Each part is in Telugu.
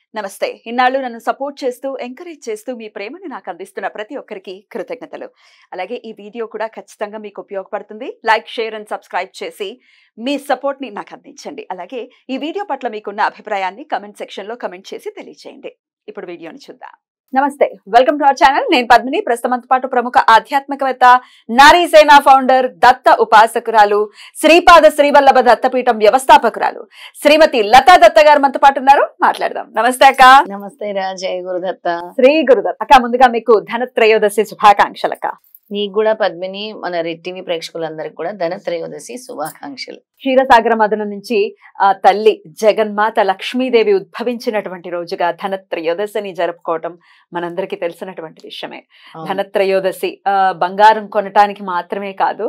నమస్తే ఇన్నాళ్ళు నన్ను సపోర్ట్ చేస్తూ ఎంకరేజ్ చేస్తూ మీ ప్రేమని నాకు అందిస్తున్న ప్రతి ఒక్కరికి కృతజ్ఞతలు అలాగే ఈ వీడియో కూడా ఖచ్చితంగా మీకు ఉపయోగపడుతుంది లైక్ షేర్ అండ్ సబ్స్క్రైబ్ చేసి మీ సపోర్ట్ ని నాకు అందించండి అలాగే ఈ వీడియో పట్ల మీకున్న అభిప్రాయాన్ని కమెంట్ సెక్షన్ లో కమెంట్ చేసి తెలియజేయండి ఇప్పుడు వీడియోని చూద్దాం నమస్తే వెల్కమ్ టు అవర్ ఛానల్ నేను పద్మిని ప్రస్తుతంతో పాటు ప్రముఖ ఆధ్యాత్మికవేత్త నారీ సేన ఫౌండర్ దత్త ఉపాసకురాలు శ్రీపాద శ్రీవల్లభ దత్తపీఠం వ్యవస్థాపకురాలు శ్రీమతి లతా దత్త గారు మనతో పాటు ఉన్నారు మాట్లాడదాం నమస్తే అక్క నమస్తే రా జయ గురుదత్త శ్రీ గురుదత్ అక్క ముందుగా మీకు ధనత్రయోదశి శుభాకాంక్షలు అక్క నీకు కూడా పద్మిని మన రెడ్ టీవీ ప్రేక్షకులందరికి కూడా ధనత్రయోదశి శుభాకాంక్షలు క్షీరసాగర మదన నుంచి ఆ తల్లి జగన్మాత లక్ష్మీదేవి ఉద్భవించినటువంటి రోజుగా ధనత్రయోదశిని జరుపుకోవటం మనందరికీ తెలిసినటువంటి విషయమే అవును. ధనత్రయోదశి ఆ బంగారం కొనటానికి మాత్రమే కాదు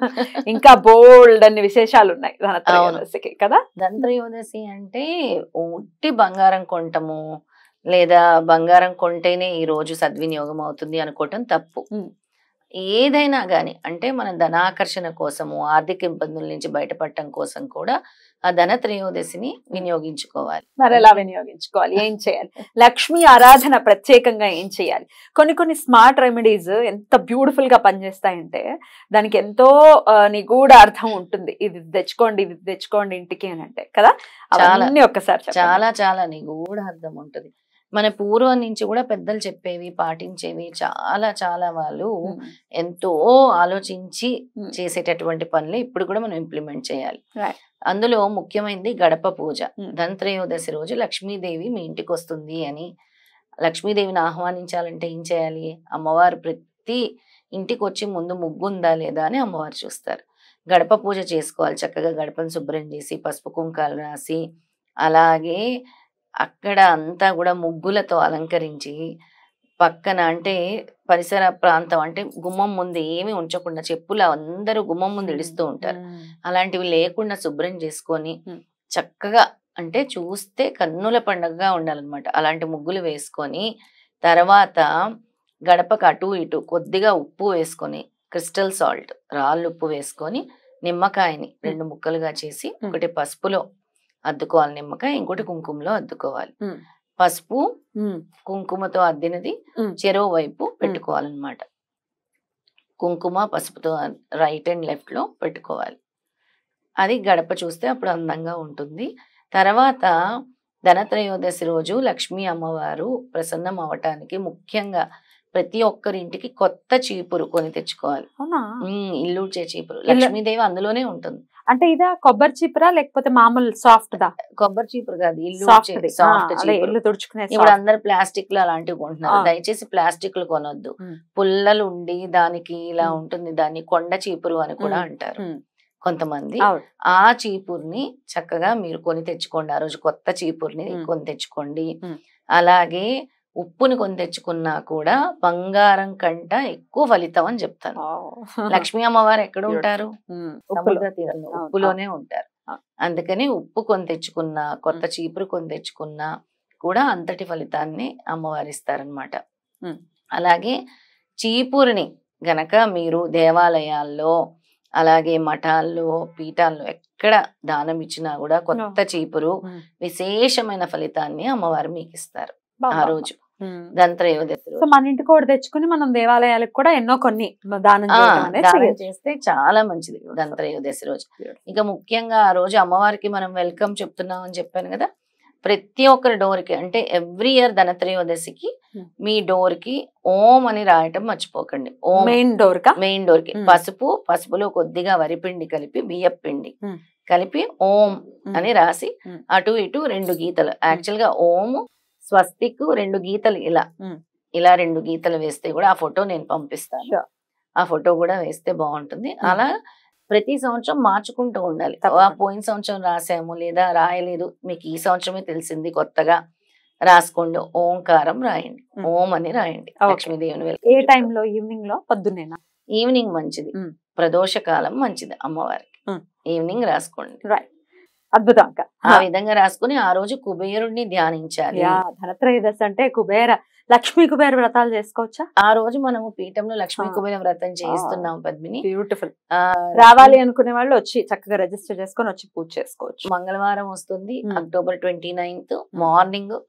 ఇంకా బోల్డ్ అన్ని విశేషాలు ఉన్నాయి ధనత్రయోదశికి కదా ధనత్రయోదశి అంటే ఉట్టి బంగారం కొంటము లేదా బంగారం కొంటేనే ఈ రోజు సద్వినియోగం అవుతుంది అనుకోవటం తప్పు ఉమ్. ఏదైనా గాని అంటే మన ధనాకర్షణ కోసము ఆర్థిక ఇబ్బందుల నుంచి బయటపడటం కోసం కూడా ఆ ధనత్రయోదశిని వినియోగించుకోవాలి మరి ఎలా వినియోగించుకోవాలి ఏం చేయాలి లక్ష్మీ ఆరాధన ప్రత్యేకంగా ఏం చేయాలి కొన్ని కొన్ని స్మార్ట్ రెమెడీస్ ఎంత బ్యూటిఫుల్ గా పనిచేస్తాయంటే దానికి ఎంతో ఆ, నిగూఢ అర్థం ఉంటుంది ఇది తెచ్చుకోండి ఇది తెచ్చుకోండి ఇంటికి అని అంటే కదా చాలా. అవన్నీ ఒక్కసారి చెప్పండి. చాలా చాలా నిగూఢ అర్థం ఉంటుంది మన పూర్వం నుంచి కూడా పెద్దలు చెప్పేవి పాటించేవి చాలా చాలా వాళ్ళు ఉమ్, ఎంతో ఆలోచించి ఉమ్, చేసేటటువంటి పనులు ఇప్పుడు కూడా మనం ఇంప్లిమెంట్ చేయాలి Right. అందులో ముఖ్యమైనది గడప పూజ Hmm. ధనత్రయోదశి రోజు లక్ష్మీదేవి మీ ఇంటికి వస్తుంది అని లక్ష్మీదేవిని ఆహ్వానించాలంటే ఏం చేయాలి అమ్మవారు ప్రతి ఇంటికి వచ్చి ముందు ముగ్గు ఉందా లేదా అని అమ్మవారు చూస్తారు గడప పూజ చేసుకోవాలి చక్కగా గడపను శుభ్రం చేసి పసుపు కుంకాలు రాసి అలాగే అక్కడ అంతా కూడా ముగ్గులతో అలంకరించి పక్కన అంటే పరిసర ప్రాంతం అంటే గుమ్మం ముందు ఏమీ ఉంచకుండా చెప్పులు అందరూ గుమ్మం ముందు ఇడుస్తూ ఉంటారు ఉమ్, అలాంటివి లేకుండా శుభ్రం చేసుకొని Hmm. చక్కగా అంటే చూస్తే కన్నుల పండగగా ఉండాలన్నమాట అలాంటి ముగ్గులు వేసుకొని తర్వాత గడపకు అటు ఇటు కొద్దిగా ఉప్పు వేసుకొని క్రిస్టల్ సాల్ట్ రాళ్ళు ఉప్పు వేసుకొని నిమ్మకాయని రెండు ముక్కలుగా చేసి ఒకటి పసుపులో అద్దుకోవాలి నిమ్మకాయ ఇంకోటి కుంకుమలో అద్దుకోవాలి Hmm. పసుపు ఉమ్, కుంకుమతో అద్దినది ఉమ్, చెరో వైపు పెట్టుకోవాలన్నమాట కుంకుమ పసుపుతో రైట్ అండ్ లెఫ్ట్ లో పెట్టుకోవాలి అది గడప చూస్తే అప్పుడు అందంగా ఉంటుంది తర్వాత ధనత్రయోదశి రోజు లక్ష్మీ అమ్మవారు ప్రసన్నం అవటానికి ముఖ్యంగా ప్రతి ఒక్కరి ఇంటికి కొత్త చీపురు కొని తెచ్చుకోవాలి అవునా ఉమ్, ఇల్లు ఊడ్చే చీపురు లక్ష్మీదేవి అందులోనే ఉంటుంది అంటే ఇదా కొబ్బరి చీపురా లేకపోతే మామూలు సాఫ్ట్ దా కొబ్బరి చీపురు కాదు ఇల్లు సాఫ్ట్ సాఫ్ట్ అదే చీపురు ఇల్లు తుడుచుకునే ఇప్పుడు soft. అందరు ప్లాస్టిక్ లో అలాంటివి కొంటున్నారు ఆ. దయచేసి ప్లాస్టిక్లు కొనొద్దు ఉమ్. పుల్లలు ఉండి దానికి ఇలా ఉమ్. ఉంటుంది దాన్ని కొండ చీపురు అని కూడా ఉమ్. అంటారు ఉమ్, కొంతమంది అవును. ఆ చీపుర్ని చక్కగా మీరు కొని తెచ్చుకోండి ఆ రోజు కొత్త చీపుర్ని ఉమ్. కొని తెచ్చుకోండి ఉమ్. అలాగే ఉప్పుని కొని తెచ్చుకున్నా కూడా బంగారం కంట ఎక్కువ ఫలితం అని చెప్తాను ఓ. లక్ష్మీ అమ్మవారు ఎక్కడ Beautiful. ఉంటారు ఉమ్, సముద్ర ఉప్పులో. తీరంలో అవును, ఉప్పులోనే ఉంటారు ఆ. అందుకని ఉప్పు కొని తెచ్చుకున్నా కొత్త చీపురు కొని తెచ్చుకున్నా కూడా అంతటి ఫలితాన్ని అమ్మవారు ఇస్తారనమాట ఉమ్. అలాగే చీపురుని గనక మీరు దేవాలయాల్లో అలాగే మఠాల్లో పీఠాల్లో ఎక్కడ దానం ఇచ్చినా కూడా కొత్త చీపురు ఉమ్. విశేషమైన ఫలితాన్ని అమ్మవారు మీకు ఇస్తారు బా, ఆ బా, రోజు ఉమ్. దంత్రయోదశి సో రోజు మన ఇంటికి కూడా తెచ్చుకుని మనం దేవాలయాలకు కూడా ఎన్నో కొన్ని దానం ఆ, చేయడం అనేది దానం చేయొచ్చు. చేస్తే చాలా మంచిది Beautiful. దంత్రయోదశి రోజు Beautiful. ఇక ముఖ్యంగా ఆ రోజు అమ్మవారికి మనం వెల్కమ్ చెప్తున్నాం అని చెప్పాను కదా ప్రతి ఒక్కరి డోర్ కి అంటే ఎవ్రీ ఇయర్ ధనత్రయోదశికి Hmm. మీ డోర్ కి ఓం అని రాయటం మర్చిపోకండి ఓం మెయిన్ డోర్ కా మెయిన్ డోర్ కి Hmm. పసుపు పసుపులో కొద్దిగా వరిపిండి కలిపి బియ్యం పిండి Hmm. కలిపి ఓం Hmm. అని రాసి Hmm. అటు ఇటు రెండు గీతలు యాక్చువల్ గా ఓము స్వస్తిక్ రెండు గీతలు ఇలా Hmm. ఇలా రెండు గీతలు వేస్తే కూడా ఆ ఫోటో నేను పంపిస్తాను Sure. ఆ ఫోటో కూడా వేస్తే బాగుంటుంది Hmm. అలా ప్రతి సంవత్సరం మార్చుకుంటూ ఉండాలి తప్పకుండా. ఆ పోయిన సంవత్సరం రాసాము లేదా రాయలేదు మీకు ఈ సంవత్సరమే తెలిసింది కొత్తగా రాసుకోండి ఓంకారం రాయండి Hmm. ఓం అని రాయండి Okay. లక్ష్మీదేవిని ఏ welcome చెప్తూ. టైంలో ఈవినింగ్ లో పొద్దున్నేనా ఈవినింగ్ మంచిది Hmm. ప్రదోష కాలం మంచిది అమ్మవారికి Hmm. ఈవినింగ్ రాసుకోండి రైట్ అద్భుతం అక్క ఆ విధంగా రాసుకుని ఆ రోజు కుబేరుణ్ణి ధ్యానించాలి యా ధనత్రయోదశి అంటే కుబేర లక్ష్మీ కుబేర వ్రతాలు చేసుకోవచ్చా ఆ రోజు మనము పీఠంలో లక్ష్మీ ఆ. కుబేర వ్రతం చేయిస్తున్నాం పద్మిని బ్యూటిఫుల్ ఆ, రావాలి అనుకునే వాళ్ళు వచ్చి చక్కగా రిజిస్టర్ చేసుకొని వచ్చి పూజ చేసుకోవచ్చు మంగళవారం వస్తుంది Hmm. October twenty ninth morning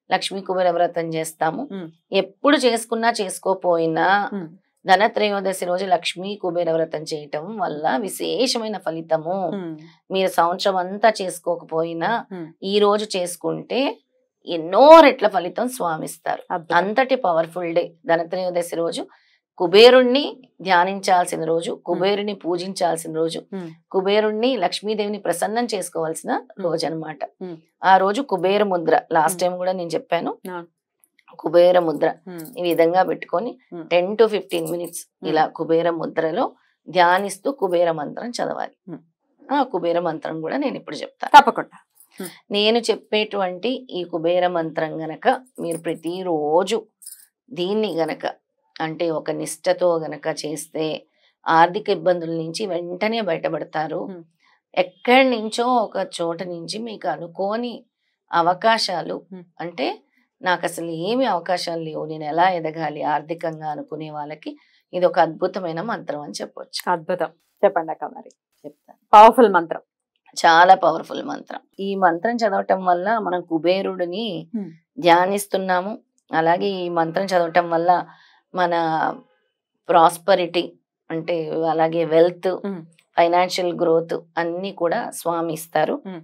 Lakshmi Kubera వ్రతం చేస్తాము ఉమ్. ఎప్పుడు చేసుకున్నా చేసుకోపోయినా ఉమ్. ధనత్రయోదశి రోజు లక్ష్మీ కుబేర వ్రతం చేయటం వల్ల విశేషమైన ఫలితము ఉమ్. మీరు సంవత్సరం అంతా చేసుకోకపోయినా ఉమ్. ఈ రోజు చేసుకుంటే ఎన్నో రెట్ల ఫలితం స్వామిస్తారు అద్భుతం. అంతటి పవర్ఫుల్ డే ధనత్రయోదశి రోజు కుబేరుణ్ణి ధ్యానించాల్సిన రోజు కుబేరుని పూజించాల్సిన రోజు ఉమ్. కుబేరుణ్ణి లక్ష్మీదేవిని ప్రసన్నం చేసుకోవాల్సిన రోజు అన్నమాట ఉమ్. ఆ రోజు కుబేర ముద్ర లాస్ట్ ఉమ్. టైం కూడా నేను చెప్పాను అవును. కుబేర ముద్ర ఉమ్. ఈ విధంగా పెట్టుకొని um. Ten to fifteen minutes ఇలా కుబేర ముద్రలో ధ్యానిస్తూ కుబేర మంత్రం చదవాలి ఉమ్. ఆ కుబేర మంత్రం కూడా నేను ఇప్పుడు చెప్తాను తప్పకుండా నేను చెప్పేటువంటి ఈ కుబేర మంత్రం గనక మీరు ప్రతిరోజు దీన్ని గనక అంటే ఒక నిష్టతో గనక చేస్తే ఆర్థిక ఇబ్బందుల నుంచి వెంటనే బయటపడతారు Hmm. ఎక్కడి నుంచో ఒక చోట నుంచి మీకు అనుకోని అవకాశాలు Hmm. అంటే నాకు అసలు ఏమి అవకాశాలు లేవు నేను ఎలా ఎదగాలి ఆర్థికంగా అనుకునే వాళ్ళకి ఇది ఒక అద్భుతమైన మంత్రం అని చెప్పొచ్చు అద్భుతం చెప్పండి అక్క మరి చెప్తాను పవర్ఫుల్ మంత్రం చాలా పవర్ఫుల్ మంత్రం ఈ మంత్రం చదవటం వల్ల మనం కుబేరుడిని Hmm. ధ్యానిస్తున్నాము అలాగే ఈ మంత్రం చదవటం వల్ల మన ప్రాస్పరిటీ అంటే అలాగే వెల్త్ Hmm. ఫైనాన్షియల్ గ్రోత్ అన్ని కూడా స్వామి ఇస్తారు Hmm.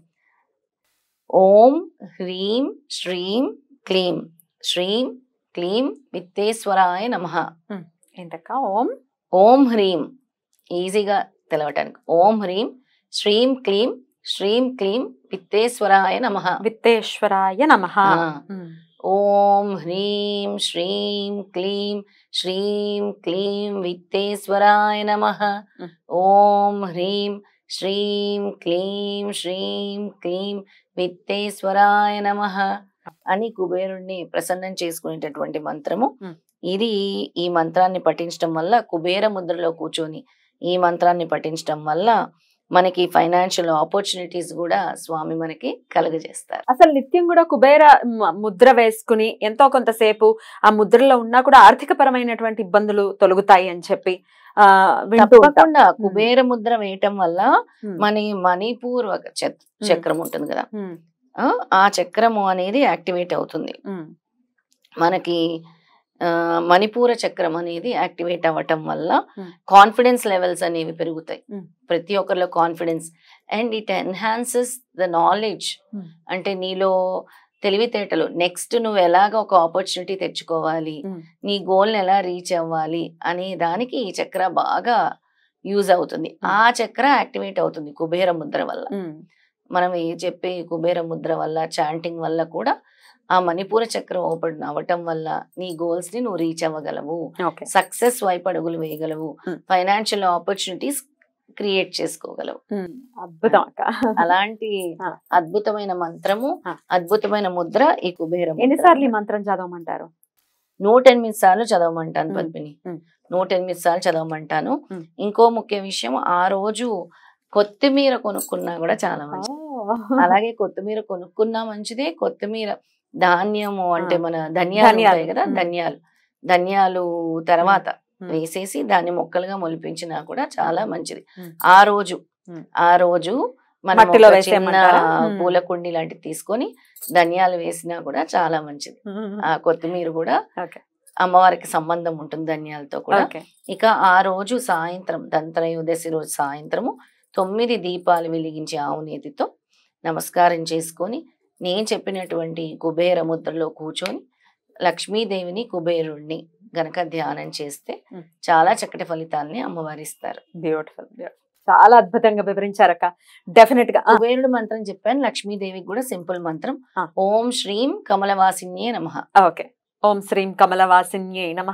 ఓం హ్రీం శ్రీం క్లీం శ్రీం క్లీం విత్తేశ్వరాయ నమః ఏంటక్క ఓం ఓం హ్రీం ఈజీగా తెలవటానికి ఓం హ్రీం శ్రీం క్లీం శ్రీం క్లీం విత్తేశ్వరాయ నమః విత్తేశ్వరాయ నమ ఆ, ఓం హ్రీం శ్రీం క్లీం శ్రీం క్లీం విత్తేశ్వరాయ నమః మ్. ఓం హ్రీం శ్రీం క్లీం శ్రీం క్లీం విత్తేశ్వరాయ నమః అని కుబేరుణ్ణి ప్రసన్నం చేసుకునేటటువంటి మంత్రము మ్. ఇది ఈ మంత్రాన్ని పఠించడం వల్ల కుబేర ముద్రలో కూర్చొని ఈ మంత్రాన్ని పఠించడం వల్ల మనకి ఫైనాన్షియల్ ఆపర్చునిటీస్ కూడా స్వామి మనకి కలుగజేస్తారు అసలు నిత్యం కూడా కుబేర మ- ముద్ర వేసుకుని ఎంతో కొంతసేపు ఆ ముద్రలో ఉన్నా కూడా ఆర్థిక పరమైనటువంటి ఇబ్బందులు తొలగుతాయి అని చెప్పి ఆ వింటూ ఉంటాం తప్పకుండా కుబేర ముద్ర వేయటం వల్ల ఉమ్. మన మణిపూర్వక చ- చక్రం ఉంటుంది కదా ఉమ్. ఆ, ఆ చక్రము అనేది యాక్టివేట్ అవుతుంది ఉమ్. మనకి ఆ, మణిపూర చక్రం అనేది యాక్టివేట్ అవ్వటం వల్ల Hmm. కాన్ఫిడెన్స్ లెవెల్స్ అనేవి పెరుగుతాయి Hmm. ప్రతి ఒక్కరిలో confidence and it enhances the knowledge Hmm. అంటే నీలో తెలివితేటలు నెక్స్ట్ నువ్వు ఎలాగ ఒక ఆపర్చునిటీ తెచ్చుకోవాలి Hmm. నీ గోల్ని ఎలా రీచ్ అవ్వాలి అనే దానికి ఈ చక్ర బాగా యూజ్ అవుతుంది Hmm. ఆ చక్ర యాక్టివేట్ అవుతుంది కుబేర ముద్ర వల్ల ఉమ్. మనం ఏ చెప్పే ఈ కుబేర ముద్ర వల్ల చాంటింగ్ వల్ల కూడా ఆ మణిపూర చక్రం ఓపెన్ అవ్వటం వల్ల నీ గోల్స్ ని నువ్వు రీచ్ అవ్వగలవు ఓకే సక్సెస్ వైపు అడుగులు వేయగలవు Hmm. ఫైనాన్షియల్ ఆపర్చునిటీస్ క్రియేట్ చేసుకోగలవు ఉమ్. అద్భుతం అక్క అలాంటి ఆ. అద్భుతమైన మంత్రము ఆ. అద్భుతమైన ముద్ర ఈ కుబేర ముద్ర. ఎన్నిసార్లు ఈ మంత్రం చదవమంటారు నూట ఎనిమిది సార్లు చదవమంటాను Hmm. పద్మిని Hmm. నూట ఎనిమిది సార్లు చదవమంటాను Hmm. ఇంకో ముఖ్య విషయం ఆ రోజు కొత్తిమీర కొనుక్కున్నా కూడా చాలా మంచిది అలాగే కొత్తిమీర కొనుక్కున్నా మంచిదే కొత్తిమీర ధాన్యము అంటే ఆ. మన ధనియాలు ధనియాలు. ఉంటాయి కదా ఉమ్. ధనియాలు ధనియాలు తర్వాత ఉమ్. వేసేసి దాన్ని మొక్కలుగా మొలిపించినా కూడా చాలా మంచిది ఉమ్. ఆ రోజు ఉమ్. ఆ రోజు మనం మట్టిలో ఒక చిన్న వేసేయమంటారా? ఉమ్. పూల కుండి లాంటిది తీసుకొని ధనియాలు వేసినా కూడా చాలా మంచిది ఉమ్. ఆ కొత్తిమీర కూడా ఓకే అమ్మవారికి సంబంధం ఉంటుంది ధనియాలతో కూడా ఓకే ఇక ఆ రోజు సాయంత్రం దంత్రయోదశి రోజు సాయంత్రము తొమ్మిది దీపాలు వెలిగించి ఆవు నేతితో నమస్కారం చేసుకొని నేను చెప్పినటువంటి కుబేర ముద్రలో కూర్చొని లక్ష్మీదేవిని కుబేరుణ్ణి గనక ధ్యానం చేస్తే Hmm. చాలా చక్కటి ఫలితాలని అమ్మవారు ఇస్తారు బ్యూటిఫుల్ చాలా అద్భుతంగా వివరించారక్క డెఫినెట్ గా ఆ, కుబేరుడు మంత్రం చెప్పాను లక్ష్మీదేవికి కూడా సింపుల్ మంత్రం Ah. ఓం శ్రీం కమలవాసిన్యే నమ ఓకే ఓం శ్రీం కమలవాసిన్యై నమ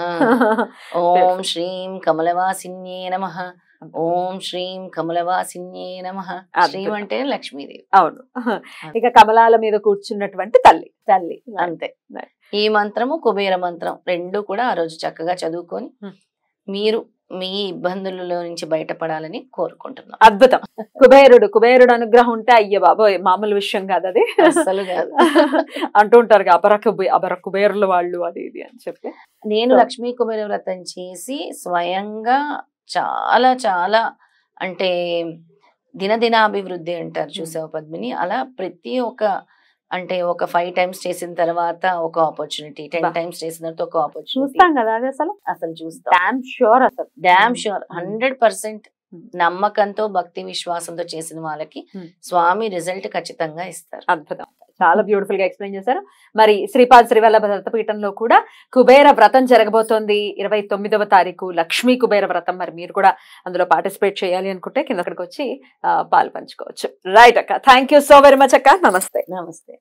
ఓం శ్రీం కమలవాసిన్యే నమ ఓం శ్రీం కమలవాసిన్యే నమ శ్రీం అద్భుతం. అంటే లక్ష్మీదేవి అవును ఇక కమలాల మీద కూర్చున్నటువంటి తల్లి తల్లి అంతే Right. ఈ మంత్రము కుబేర మంత్రం రెండు కూడా ఆ రోజు చక్కగా చదువుకొని Hmm. మీరు మీ ఇబ్బందులలో నుంచి బయటపడాలని కోరుకుంటున్నాం అద్భుతం కుబేరుడు కుబేరుడు అనుగ్రహం ఉంటే అయ్య బాబోయ్ మామూలు విషయం కాదు అది అస్సలు కాదు అంటూ ఉంటారు అపర కుబే అపర కుబేరులు వాళ్ళు అది ఇది అని చెప్పి నేను So- లక్ష్మీ కుబేర వ్రతం చేసి స్వయంగా చాలా చాలా అంటే దినదినాభివృద్ధి అంటారు చూసావు పద్మిని అలా ప్రతి ఒక్క అంటే ఒక ఫైవ్ టైమ్స్ చేసిన తర్వాత ఒక ఆపర్చునిటీ టెన్ బా. టైమ్స్ చేసిన తర్వాత ఒక ఆపర్చునిటీ చూస్తాం కదా అది అసలు అసలు చూస్తాం డామ్ షూర్ అసలు damn Hmm. Sure Hmm. Hundred percent Hmm. నమ్మకంతో భక్తి విశ్వాసంతో చేసిన వాళ్ళకి Hmm. స్వామి రిజల్ట్ ఖచ్చితంగా ఇస్తారు అద్భుతం చాలా బ్యూటిఫుల్ గా ఎక్స్ప్లెయిన్ చేశారు మరి శ్రీపాద శ్రీవల్లభ దత్తపీఠంలో కూడా కుబేర వ్రతం జరగబోతోంది ఇరవై తొమ్మిదవ తారీఖు లక్ష్మీ కుబేర వ్రతం మరి మీరు కూడా అందులో పార్టిసిపేట్ చేయాలి అనుకుంటే కింద అక్కడికి వచ్చి ఆ, పాలు పంచుకోవచ్చు రైట్ అక్క thank you so very much అక్క నమస్తే నమస్తే